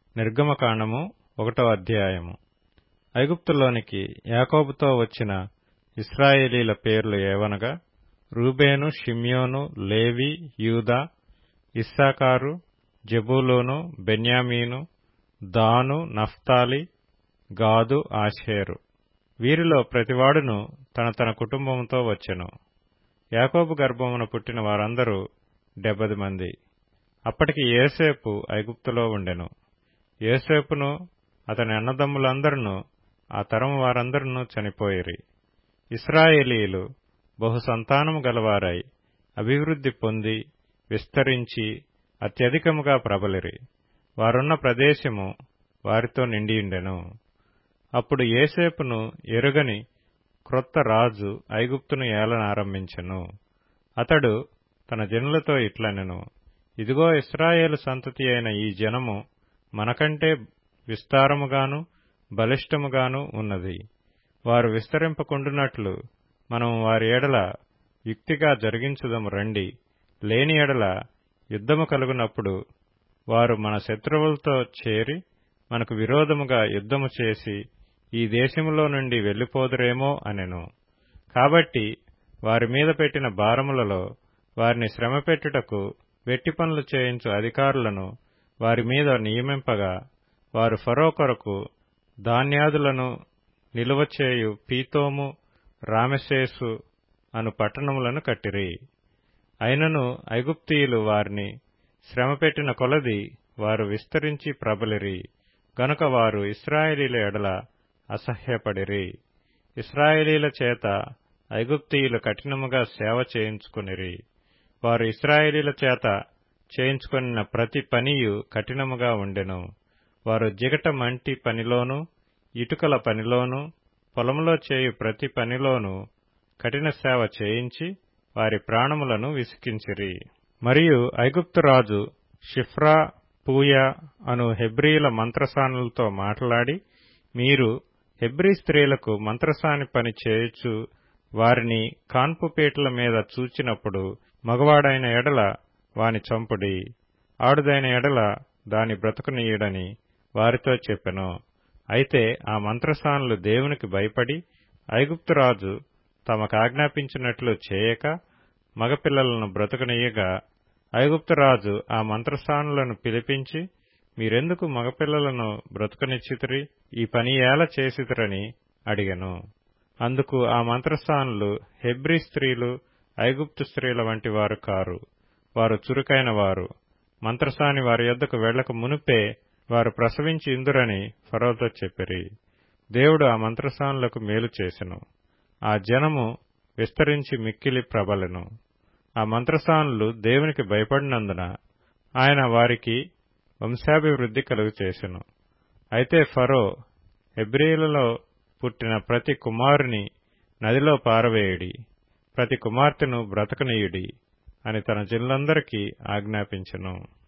నిర్గమకాండము ఒకటో అధ్యాయము ఐగుప్తులోనికి యాకోబుతో వచ్చిన ఇస్రాయేలీల పేర్లు ఏవనగా రూబేను షిమ్యోను లేవి యూదా ఇస్సాకారు జెబూలూను బెన్యామీను దాను నఫ్తాలి గాదు ఆషేరు వీరిలో ప్రతివాడును తన తన కుటుంబముతో వచ్చెను యాకోబు గర్భమున పుట్టిన వారందరూ డెబ్బది మంది అప్పటికి ఏసేపు ఐగుప్తులో ఉండెను ఏసేపును అతని అన్నదమ్ములందరును ఆ తరము వారందరును చనిపోయిరి ఇస్రాయేలీలు బహు సంతానము గలవారై అభివృద్ధి పొంది విస్తరించి అత్యధికముగా ప్రబలిరి వారున్న ప్రదేశము వారితో నిండియుండెను అప్పుడు ఏసేపును ఎరుగని క్రొత్త రాజు ఐగుప్తును ఏలనారంభించెను అతడు తన జనులతో ఇట్లనెను ఇదిగో ఇస్రాయేలు సంతతి అయిన ఈ జనము మనకంటే విస్తారముగాను బలిష్టముగాను ఉన్నది వారు విస్తరింపకుండునట్లు మనము వారి ఎడల యుక్తిగా జరిగించుదము రండి లేని ఎడల యుద్ధము కలుగునప్పుడు వారు మన శత్రువులతో చేరి మనకు విరోధముగా యుద్ధము చేసి ఈ దేశములో నుండి వెళ్లిపోదురేమో అనెను కాబట్టి వారి మీద పెట్టిన భారములలో వారిని శ్రమపెట్టుటకు వెట్టి పనులు చేయించు అధికారులను వారి మీద నియమింపగా వారు ఫరో కొరకు ధాన్యాదులను నిలువచేయు పీతోము రామెసేసు అను పట్టణములను కట్టిరి అయినను ఐగుప్తీయులు వారిని శ్రమపెట్టిన కొలది వారు విస్తరించి ప్రబలిరి గనుక వారు ఇస్రాయేలీల ఎడల అసహ్యపడిరి ఇస్రాయేలీల చేత ఐగుప్తీయులు కఠినముగా సేవ చేయించుకునిరి వారు ఇస్రాయేలీల చేత చేయించుకున్న ప్రతి పనియు కఠినముగా ఉండెను వారు జిగట మంటి పనిలోను ఇటుకల పనిలోను పొలంలో చేయు ప్రతి పనిలోను కఠిన సేవ చేయించి వారి ప్రాణములను విసికించిరి మరియు ఐగుప్తు రాజు షిఫ్రా పూయా అను హెబ్రీల మంత్రసానులతో మాట్లాడి మీరు హెబ్రీ స్త్రీలకు మంత్రసాని పని చేయుచు వారిని కాన్పుపీటల మీద చూచినప్పుడు మగవాడైన ఎడల వాని చంపుడి ఆడుదైన ఎడల దాని బ్రతుకునీయుడని వారితో చెప్పెను అయితే ఆ మంత్రసానులు దేవునికి భయపడి ఐగుప్తురాజు తమకాజ్ఞాపించినట్లు చేయక మగపిల్లలను బ్రతుకునీయగా ఐగుప్తురాజు ఆ మంత్రసానులను పిలిపించి మీరెందుకు మగపిల్లలను బ్రతుకనిచ్చితిరి ఈ పని ఏల చేసితిరని అడిగెను అందుకు ఆ మంత్రస్థానులు హెబ్రీ స్త్రీలు ఐగుప్తు స్త్రీల వంటి వారు కారు వారు చురుకైన వారు మంత్రసాని వారి యొద్దకు వెళ్లక మునుపే వారు ప్రసవించి ఇందురని ఫరోతో చెప్పిరి దేవుడు ఆ మంత్రసానులకు మేలు చేసెను ఆ జనము విస్తరించి మిక్కిలి ప్రబలెను ఆ మంత్రసానులు దేవునికి భయపడినందున ఆయన వారికి వంశాభివృద్ధి కలుగు చేసెను అయితే ఫరో హెబ్రిలలో పుట్టిన ప్రతి కుమారుని నదిలో పారవేయుడి ప్రతి కుమార్తెను బ్రతకనీయుడి అని తన జనులందరికీ ఆజ్ఞాపించెను